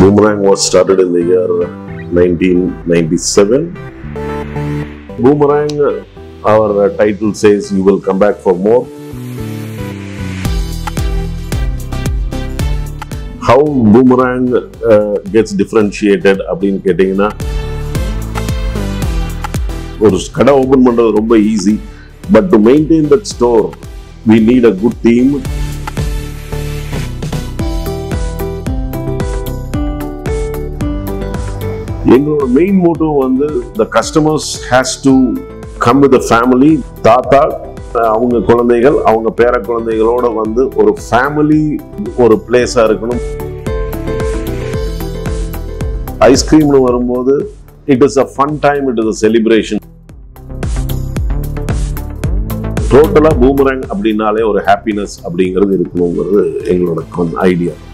Boomerang was started in the year 1997. Boomerang, our uh, title says, You will come back for more. How Boomerang uh, gets differentiated அப்படின்னு கேட்டிங்கன்னா ஒரு கடை open பண்றது ரொம்ப easy but to maintain that store we need a good team எங்களோட main motive வந்து the customers has to come with family தாத்தா அவங்க குழந்தைகள் அவங்க பேர குழந்தைகளோட வந்து ஒரு ஃபேமிலி ஒரு பிளேஸா இருக்கணும் ஐஸ்கிரீம்னு வரும்போது it is a fun time it is a celebration டோட்டலா பூமரங் அப்படின்னாலே ஒரு ஹாப்பினஸ் அப்படிங்கிறது இருக்கணுங்கிறது எங்களோட ஐடியா